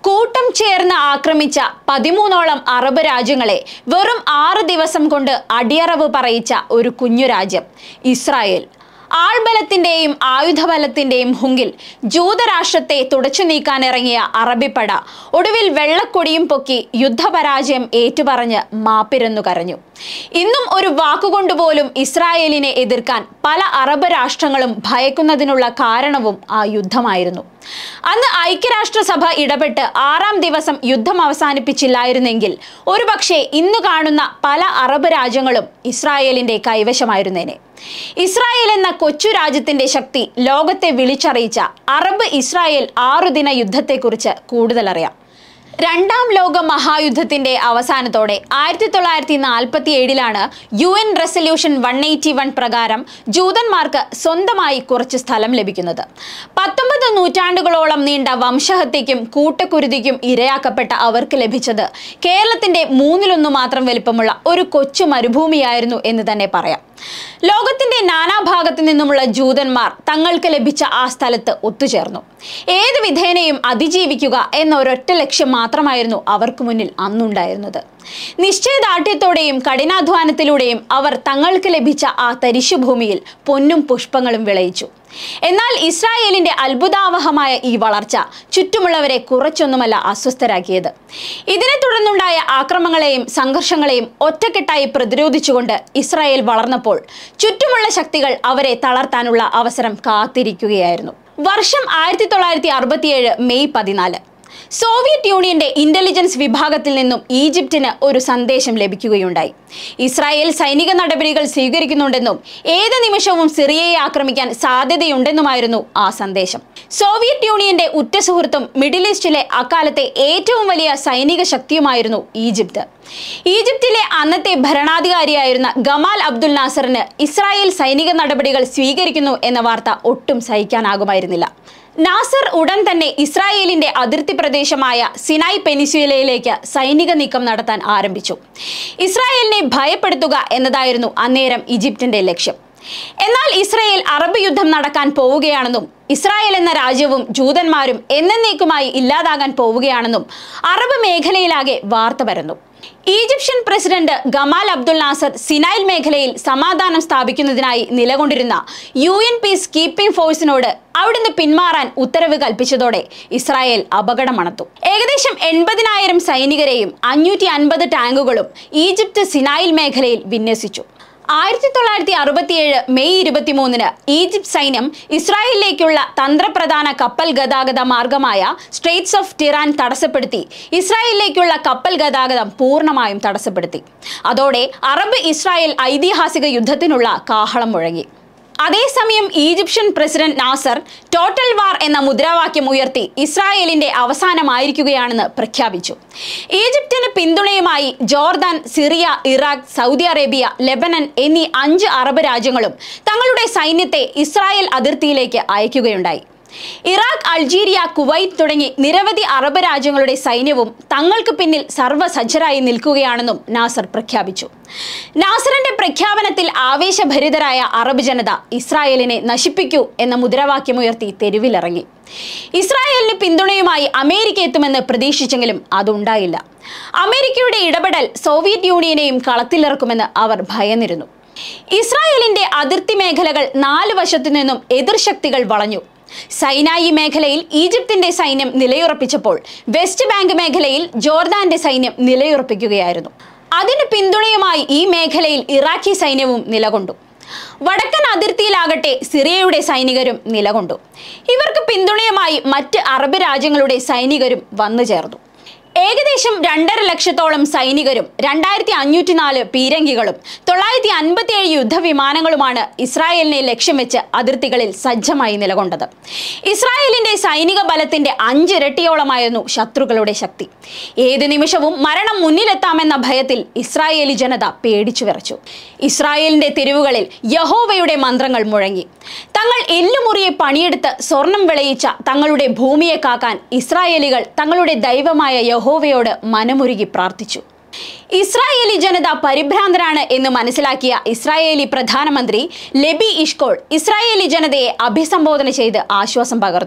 കൂട്ടം ചേർന്ന് ആക്രമിച്ച പതിമൂന്നോളം അറബ് രാജ്യങ്ങളെ വെറും ആറ് ദിവസം കൊണ്ട് അടിയറവ് പറയിച്ച ഒരു കുഞ്ഞു രാജ്യം ഇസ്രായേൽ ആൾബലത്തിന്റെയും ആയുധബലത്തിന്റെയും ഹുങ്കിൽ ജൂതരാഷ്ട്രത്തെ തുടച്ചു നീക്കാനിറങ്ങിയ അറബിപ്പട ഒടുവിൽ വെള്ളക്കൊടിയും പൊക്കി യുദ്ധപരാജയം ഏറ്റുപറഞ്ഞ് മാപ്പിരന്നു കരഞ്ഞു ഇന്നും ഒരു വാക്കുകൊണ്ടുപോലും ഇസ്രായേലിനെ എതിർക്കാൻ പല അറബ് രാഷ്ട്രങ്ങളും ഭയക്കുന്നതിനുള്ള കാരണവും ആ യുദ്ധമായിരുന്നു അന്ന് ഐക്യരാഷ്ട്രസഭ ഇടപെട്ട് ആറാം ദിവസം യുദ്ധം അവസാനിപ്പിച്ചില്ലായിരുന്നെങ്കിൽ ഒരുപക്ഷെ ഇന്ന് കാണുന്ന പല അറബ് രാജ്യങ്ങളും ഇസ്രായേലിന്റെ കൈവശമായിരുന്നേനെ ഇസ്രായേൽ എന്ന കൊച്ചു രാജ്യത്തിന്റെ ശക്തി ലോകത്തെ വിളിച്ചറിയിച്ച അറബ് ഇസ്രായേൽ ആറുദിന യുദ്ധത്തെക്കുറിച്ച് കൂടുതൽ അറിയാം രണ്ടാം ലോക മഹായുദ്ധത്തിന്റെ അവസാനത്തോടെ ആയിരത്തി തൊള്ളായിരത്തി നാൽപ്പത്തി ഏഴിലാണ് U N resolution one eighty one പ്രകാരം ജൂതന്മാർക്ക് സ്വന്തമായി കുറച്ച് സ്ഥലം ലഭിക്കുന്നത് പത്തൊമ്പത് നൂറ്റാണ്ടുകളോളം നീണ്ട വംശഹത്യയ്ക്കും കൂട്ടക്കുരുതിക്കും ഇരയാക്കപ്പെട്ട അവർക്ക് ലഭിച്ചത് കേരളത്തിന്റെ മൂന്നിലൊന്നു മാത്രം വലിപ്പമുള്ള ഒരു കൊച്ചു മരുഭൂമിയായിരുന്നു എന്ന് തന്നെ പറയാം ലോകത്തിന്റെ നാനാഭാഗത്തു നിന്നുമുള്ള ജൂതന്മാർ തങ്ങൾക്ക് ലഭിച്ച ആ സ്ഥലത്ത് ഒത്തുചേർന്നു ഏത് വിധേനയും അതിജീവിക്കുക എന്ന ഒരൊറ്റ ലക്ഷ്യം മാത്രമായിരുന്നു അവർക്ക് മുന്നിൽ അന്നുണ്ടായിരുന്നത് നിശ്ചയദാർഢ്യത്തോടെയും കഠിനാധ്വാനത്തിലൂടെയും അവർ തങ്ങൾക്ക് ലഭിച്ച ആ തരിശുഭൂമിയിൽ പൊന്നും പുഷ്പങ്ങളും വിളയിച്ചു എന്നാൽ ഇസ്രായേലിന്റെ അത്ഭുതാവഹമായ ഈ വളർച്ച ചുറ്റുമുള്ളവരെ കുറച്ചൊന്നുമല്ല അസ്വസ്ഥരാക്കിയത് ഇതിനെ തുടർന്നുണ്ടായ ആക്രമങ്ങളെയും സംഘർഷങ്ങളെയും ഒറ്റക്കെട്ടായി പ്രതിരോധിച്ചുകൊണ്ട് ഇസ്രായേൽ വളർന്നപ്പോൾ ചുറ്റുമുള്ള ശക്തികൾ അവരെ തളർത്താനുള്ള അവസരം കാത്തിരിക്കുകയായിരുന്നു വർഷം ആയിരത്തി തൊള്ളായിരത്തി അറുപത്തിയേഴ് മെയ് പതിനാല് സോവിയറ്റ് യൂണിയന്റെ ഇന്റലിജൻസ് വിഭാഗത്തിൽ നിന്നും ഈജിപ്തിന് ഒരു സന്ദേശം ലഭിക്കുകയുണ്ടായി ഇസ്രായേൽ സൈനിക നടപടികൾ സ്വീകരിക്കുന്നുണ്ടെന്നും ഏത് നിമിഷവും സിറിയയെ ആക്രമിക്കാൻ സാധ്യതയുണ്ടെന്നുമായിരുന്നു ആ സന്ദേശം സോവിയറ്റ് യൂണിയന്റെ ഉറ്റ സുഹൃത്തും മിഡിൽ ഈസ്റ്റിലെ അക്കാലത്തെ ഏറ്റവും വലിയ സൈനിക ശക്തിയുമായിരുന്നു ഈജിപ്ത് ഈജിപ്തിലെ അന്നത്തെ ഭരണാധികാരിയായിരുന്ന ഗമാൽ അബ്ദുൽ നാസറിന് ഇസ്രായേൽ സൈനിക നടപടികൾ സ്വീകരിക്കുന്നു എന്ന വാർത്ത ഒട്ടും സഹിക്കാനാകുമായിരുന്നില്ല നാസർ ഉടൻ തന്നെ ഇസ്രായേലിന്റെ അതിർത്തി പ്രദേശമായ സിനായ് പെനിസ്യുലയിലേക്ക് സൈനിക നീക്കം നടത്താൻ ആരംഭിച്ചു ഇസ്രായേലിനെ ഭയപ്പെടുത്തുക എന്നതായിരുന്നു അന്നേരം ഈജിപ്തിന്റെ ലക്ഷ്യം എന്നാൽ ഇസ്രായേൽ അറബ് യുദ്ധം നടക്കാൻ പോവുകയാണെന്നും ഇസ്രായേൽ എന്ന രാജ്യവും ജൂതന്മാരും എന്നേക്കുമായി ഇല്ലാതാകാൻ പോവുകയാണെന്നും അറബ് മേഖലയിലാകെ വാർത്ത പരന്നു Egyptian president Gamal Abdul Nasser സിനായിൽ മേഖലയിൽ സമാധാനം സ്ഥാപിക്കുന്നതിനായി നിലകൊണ്ടിരുന്ന യു എൻ പീസ് കീപ്പിംഗ് ഫോഴ്സിനോട് അവിടുന്ന് പിന്മാറാൻ ഉത്തരവ് കൽപ്പിച്ചതോടെ ഇസ്രായേൽ അപകടമണത്തു ഏകദേശം എൺപതിനായിരം സൈനികരെയും അഞ്ഞൂറ്റി അൻപത് ടാങ്കുകളും ഈജിപ്ത് സിനായിൽ മേഖലയിൽ വിന്യസിച്ചു ആയിരത്തി തൊള്ളായിരത്തി അറുപത്തിയേഴ് മെയ് ഇരുപത്തിമൂന്നിന് ഈജിപ്ത് സൈന്യം ഇസ്രായേലിലേക്കുള്ള തന്ത്രപ്രധാന കപ്പൽ ഗതാഗത മാർഗമായ സ്ട്രേറ്റ്സ് ഓഫ് ടിറാൻ തടസ്സപ്പെടുത്തി ഇസ്രായേലിലേക്കുള്ള കപ്പൽ ഗതാഗതം പൂർണ്ണമായും തടസ്സപ്പെടുത്തി അതോടെ അറബ് ഇസ്രായേൽ ഐതിഹാസിക യുദ്ധത്തിനുള്ള കാഹളം മുഴങ്ങി അതേസമയം Egyptian president Nasser total war എന്ന മുദ്രാവാക്യം ഉയർത്തി ഇസ്രായേലിന്റെ അവസാനമായിരിക്കുകയാണെന്ന് പ്രഖ്യാപിച്ചു ഈജിപ്തിന് പിന്തുണയുമായി Jordan Syria Iraq Saudi Arabia Lebanon എന്നീ അഞ്ച് അറബ് രാജ്യങ്ങളും തങ്ങളുടെ സൈന്യത്തെ ഇസ്രായേൽ അതിർത്തിയിലേക്ക് അയക്കുകയുണ്ടായി ഇറാഖ് അൾജീരിയ കുവൈറ്റ് തുടങ്ങി നിരവധി അറബ് രാജ്യങ്ങളുടെ സൈന്യവും തങ്ങൾക്ക് പിന്നിൽ സർവ്വസജ്ജരായി നിൽക്കുകയാണെന്നും നാസർ പ്രഖ്യാപിച്ചു നാസറിന്റെ പ്രഖ്യാപനത്തിൽ ആവേശഭരിതരായ അറബ് ജനത ഇസ്രായേലിനെ നശിപ്പിക്കൂ എന്ന മുദ്രാവാക്യമുയർത്തി തെരുവിലിറങ്ങി ഇസ്രായേലിന് പിന്തുണയുമായി അമേരിക്ക എത്തുമെന്ന് പ്രതീക്ഷിച്ചെങ്കിലും അതുണ്ടായില്ല അമേരിക്കയുടെ ഇടപെടൽ സോവിയറ്റ് യൂണിയനെയും കളത്തിലിറക്കുമെന്ന് അവർ ഭയന്നിരുന്നു ഇസ്രായേലിന്റെ അതിർത്തി മേഖലകൾ നാല് വശത്തു നിന്നും എതിർശക്തികൾ വളഞ്ഞു സൈനായി മേഖലയിൽ ഈജിപ്തിന്റെ സൈന്യം നിലയുറപ്പിച്ചപ്പോൾ വെസ്റ്റ് ബാങ്ക് മേഖലയിൽ ജോർദാന്റെ സൈന്യം നിലയുറപ്പിക്കുകയായിരുന്നു അതിന് പിന്തുണയുമായി ഈ മേഖലയിൽ ഇറാഖി സൈന്യവും നിലകൊണ്ടു വടക്കൻ അതിർത്തിയിലാകട്ടെ സിറിയയുടെ സൈനികരും നിലകൊണ്ടു ഇവർക്ക് പിന്തുണയുമായി മറ്റ് അറബ് രാജ്യങ്ങളുടെ സൈനികരും വന്നു ചേർന്നു ഏകദേശം രണ്ടര ലക്ഷത്തോളം സൈനികരും രണ്ടായിരത്തി അഞ്ഞൂറ്റി നാല് പീരങ്കികളും തൊള്ളായിരത്തി അൻപത്തിയേഴ് യുദ്ധവിമാനങ്ങളുമാണ് ഇസ്രായേലിനെ ലക്ഷ്യം വെച്ച് അതിർത്തികളിൽ സജ്ജമായി നിലകൊണ്ടത് ഇസ്രായേലിന്റെ സൈനിക ബലത്തിന്റെ അഞ്ചിരട്ടിയോളമായിരുന്നു ശത്രുക്കളുടെ ശക്തി ഏത് നിമിഷവും മരണം മുന്നിലെത്താമെന്ന ഭയത്തിൽ ഇസ്രായേലി ജനത പേടിച്ചു വിറച്ചു ഇസ്രായേലിന്റെ തെരുവുകളിൽ യഹോവയുടെ മന്ത്രങ്ങൾ മുഴങ്ങി തങ്ങൾ എല്ലുമുറിയെ പണിയെടുത്ത് സ്വർണം വിളയിച്ച തങ്ങളുടെ ഭൂമിയെ കാക്കാൻ ഇസ്രായേലികൾ തങ്ങളുടെ ദൈവമായ യഹോവയോട് മനമുരുകി പ്രാർത്ഥിച്ചു ഇസ്രായേലി ജനത പരിഭ്രാന്തരാണ് എന്ന് മനസ്സിലാക്കിയ ഇസ്രായേലി പ്രധാനമന്ത്രി ലെബി ഇഷ്കോൾ ഇസ്രായേലി ജനതയെ അഭിസംബോധന ചെയ്ത് ആശ്വാസം പകർന്നു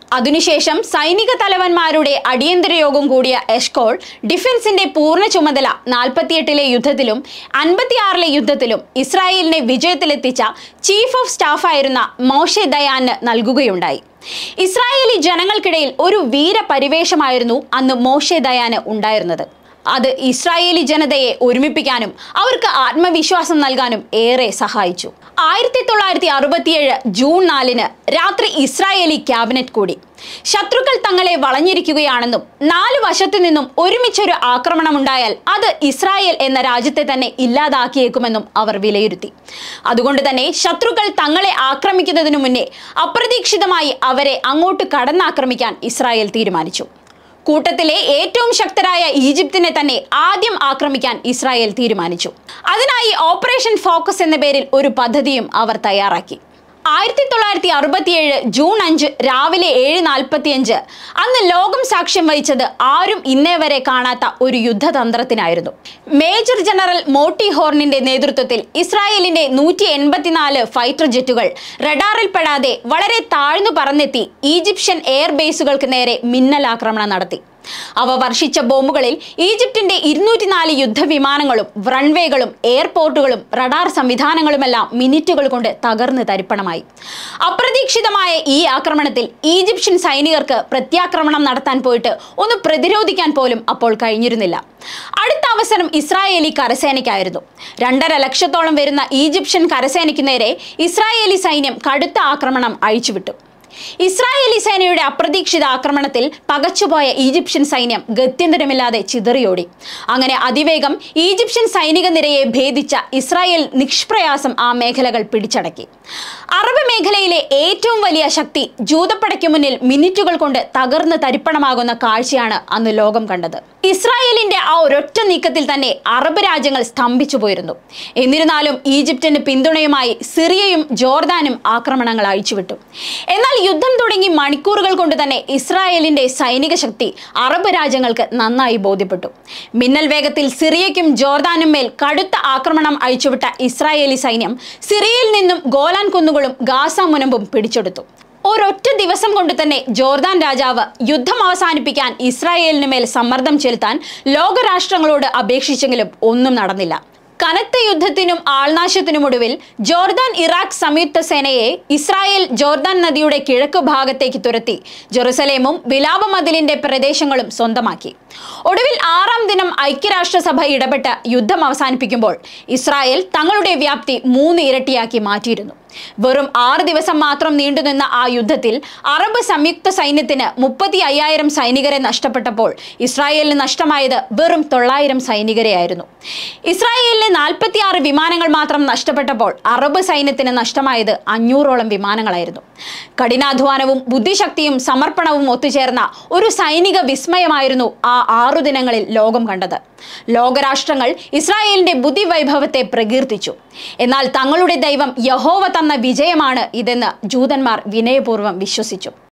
അതിനുശേഷം സൈനിക തലവന്മാരുടെ അടിയന്തര യോഗം കൂടിയ എഷ്കോൾ ഡിഫൻസിന്റെ പൂർണ്ണ ചുമതല നാൽപ്പത്തിയെട്ടിലെ യുദ്ധത്തിലും അൻപത്തിയാറിലെ യുദ്ധത്തിലും ഇസ്രായേലിനെ വിജയത്തിലെത്തിച്ച ചീഫ് ഓഫ് സ്റ്റാഫായിരുന്ന മോഷെ ദയാന് നൽകുകയുണ്ടായി ഇസ്രായേലി ജനങ്ങൾക്കിടയിൽ ഒരു വീരപരിവേഷമായിരുന്നു അന്ന് മോഷെ ദയാന് ഉണ്ടായിരുന്നത് അത് ഇസ്രായേലി ജനതയെ ഒരുമിപ്പിക്കാനും അവർക്ക് ആത്മവിശ്വാസം നൽകാനും ഏറെ സഹായിച്ചു ആയിരത്തി തൊള്ളായിരത്തി അറുപത്തിയേഴ് ജൂൺ നാലിന് രാത്രി ഇസ്രായേലി ക്യാബിനറ്റ് കൂടി ശത്രുക്കൾ തങ്ങളെ വളഞ്ഞിരിക്കുകയാണെന്നും നാല് വശത്തു നിന്നും ഒരുമിച്ചൊരു ആക്രമണമുണ്ടായാൽ അത് ഇസ്രായേൽ എന്ന രാജ്യത്തെ തന്നെ ഇല്ലാതാക്കിയേക്കുമെന്നും അവർ വിലയിരുത്തി അതുകൊണ്ട് തന്നെ ശത്രുക്കൾ തങ്ങളെ ആക്രമിക്കുന്നതിനു മുന്നേ അപ്രതീക്ഷിതമായി അവരെ അങ്ങോട്ട് കടന്നാക്രമിക്കാൻ ഇസ്രായേൽ തീരുമാനിച്ചു കൂട്ടത്തിലെ ഏറ്റവും ശക്തരായ ഈജിപ്തിനെ തന്നെ ആദ്യം ആക്രമിക്കാൻ ഇസ്രായേൽ തീരുമാനിച്ചു അതിനായി ഓപ്പറേഷൻ ഫോക്കസ് എന്ന പേരിൽ ഒരു പദ്ധതിയും അവർ തയ്യാറാക്കി ആയിരത്തി തൊള്ളായിരത്തി അറുപത്തിയേഴ് ജൂൺ അഞ്ച് രാവിലെ ഏഴ് നാൽപ്പത്തിയഞ്ച് അന്ന് ലോകം സാക്ഷ്യം വഹിച്ചത് ആരും ഇന്നേ വരെ കാണാത്ത ഒരു യുദ്ധതന്ത്രത്തിനായിരുന്നു മേജർ ജനറൽ മോട്ടി ഹോർണിന്റെ നേതൃത്വത്തിൽ ഇസ്രായേലിന്റെ നൂറ്റി എൺപത്തിനാല് ഫൈറ്റർ ജെറ്റുകൾ റഡാറിൽ പെടാതെ വളരെ താഴ്ന്നു പറന്നെത്തി ഈജിപ്ഷ്യൻ എയർ ബേസുകൾക്ക് നേരെ മിന്നലാക്രമണം നടത്തി അവ വർഷിച്ച ബോംബുകളിൽ ഈജിപ്തിന്റെ ഇരുന്നൂറ്റിനാല് യുദ്ധവിമാനങ്ങളും റൺവേകളും എയർപോർട്ടുകളും റഡാർ സംവിധാനങ്ങളുമെല്ലാം മിനിറ്റുകൾ കൊണ്ട് തകർന്ന് തരിപ്പണമായി അപ്രതീക്ഷിതമായ ഈ ആക്രമണത്തിൽ ഈജിപ്ഷ്യൻ സൈനികർക്ക് പ്രത്യാക്രമണം നടത്താൻ പോയിട്ട് ഒന്ന് പ്രതിരോധിക്കാൻ പോലും അപ്പോൾ കഴിഞ്ഞിരുന്നില്ല അടുത്ത അവസരം ഇസ്രായേലി കരസേനയ്ക്കായിരുന്നു രണ്ടര ലക്ഷത്തോളം വരുന്ന ഈജിപ്ഷ്യൻ കരസേനയ്ക്ക് നേരെ ഇസ്രായേലി സൈന്യം കടുത്ത ആക്രമണം അഴിച്ചുവിട്ടു ഇസ്രായേലി സേനയുടെ അപ്രതീക്ഷിത ആക്രമണത്തിൽ പകച്ചുപോയ ഈജിപ്ഷ്യൻ സൈന്യം ഗത്യന്തരമില്ലാതെ ചിതറിയോടി അങ്ങനെ അതിവേഗം ഈജിപ്ഷ്യൻ സൈനിക നിരയെ ഭേദിച്ച ഇസ്രായേൽ നിഷ്പ്രയാസം ആ മേഖലകൾ പിടിച്ചടക്കി അറബ് മേഖലയിലെ ഏറ്റവും വലിയ ശക്തി ജൂതപ്പടയ്ക്ക് മുന്നിൽ മിനിറ്റുകൾ കൊണ്ട് തകർന്ന് തരിപ്പണമാകുന്ന കാഴ്ചയാണ് അന്ന് ലോകം കണ്ടത് ഇസ്രായേലിന്റെ ആ ഒരൊറ്റ നീക്കത്തിൽ തന്നെ അറബ് രാജ്യങ്ങൾ സ്തംഭിച്ചു പോയിരുന്നു എന്നിരുന്നാലും ഈജിപ്തിന് പിന്തുണയുമായി സിറിയയും ജോർദാനും ആക്രമണങ്ങൾ അഴിച്ചുവിട്ടു എന്നാൽ യുദ്ധം തുടങ്ങി മണിക്കൂറുകൾ കൊണ്ട് തന്നെ ഇസ്രായേലിന്റെ സൈനിക ശക്തി അറബ് രാജ്യങ്ങൾക്ക് നന്നായി ബോധ്യപ്പെട്ടു മിന്നൽ വേഗത്തിൽ സിറിയയ്ക്കും ജോർദാനും മേൽ കടുത്ത ആക്രമണം അഴിച്ചുവിട്ട ഇസ്രായേലി സൈന്യം സിറിയയിൽ നിന്നും ഗോലാൻ കുന്നുകളും ഗാസ മുനമ്പും പിടിച്ചെടുത്തു ഒരൊറ്റ ദിവസം കൊണ്ട് തന്നെ ജോർദാൻ രാജാവ് യുദ്ധം അവസാനിപ്പിക്കാൻ ഇസ്രായേലിന് മേൽ സമ്മർദ്ദം ചെലുത്താൻ ലോകരാഷ്ട്രങ്ങളോട് അപേക്ഷിച്ചെങ്കിലും ഒന്നും നടന്നില്ല കനത്ത യുദ്ധത്തിനും ആൾനാശത്തിനുമൊടുവിൽ ജോർദാൻ ഇറാഖ് സംയുക്ത സേനയെ ഇസ്രായേൽ ജോർദാൻ നദിയുടെ കിഴക്ക് ഭാഗത്തേക്ക് തുരത്തി ജെറുസലേമും വിലാപ മതിലിന്റെ പ്രദേശങ്ങളും സ്വന്തമാക്കി ഒടുവിൽ ആറാം ദിനം ഐക്യരാഷ്ട്രസഭ ഇടപെട്ട് യുദ്ധം അവസാനിപ്പിക്കുമ്പോൾ ഇസ്രായേൽ തങ്ങളുടെ വ്യാപ്തി മൂന്ന് ഇരട്ടിയാക്കി മാറ്റിയിരുന്നു വെറും ആറ് ദിവസം മാത്രം നീണ്ടുനിന്ന ആ യുദ്ധത്തിൽ അറബ് സംയുക്ത സൈന്യത്തിന് മുപ്പത്തി അയ്യായിരം സൈനികരെ നഷ്ടപ്പെട്ടപ്പോൾ ഇസ്രായേലിന് നഷ്ടമായത് വെറും തൊള്ളായിരം സൈനികരെയായിരുന്നു ഇസ്രായേലിന് നാൽപ്പത്തിയാറ് വിമാനങ്ങൾ മാത്രം നഷ്ടപ്പെട്ടപ്പോൾ അറബ് സൈന്യത്തിന് നഷ്ടമായത് അഞ്ഞൂറോളം വിമാനങ്ങളായിരുന്നു കഠിനാധ്വാനവും ബുദ്ധിശക്തിയും സമർപ്പണവും ഒത്തുചേർന്ന ഒരു സൈനിക വിസ്മയമായിരുന്നു ആ ആറു ദിനങ്ങളിൽ ലോകം കണ്ടത് ലോകരാഷ്ട്രങ്ങൾ ഇസ്രായേലിന്റെ ബുദ്ധിവൈഭവത്തെ പ്രകീർത്തിച്ചു എന്നാൽ തങ്ങളുടെ ദൈവം യഹോവ തന്ന വിജയമാണ് ഇതെന്ന് ജൂതന്മാർ വിനയപൂർവ്വം വിശ്വസിച്ചു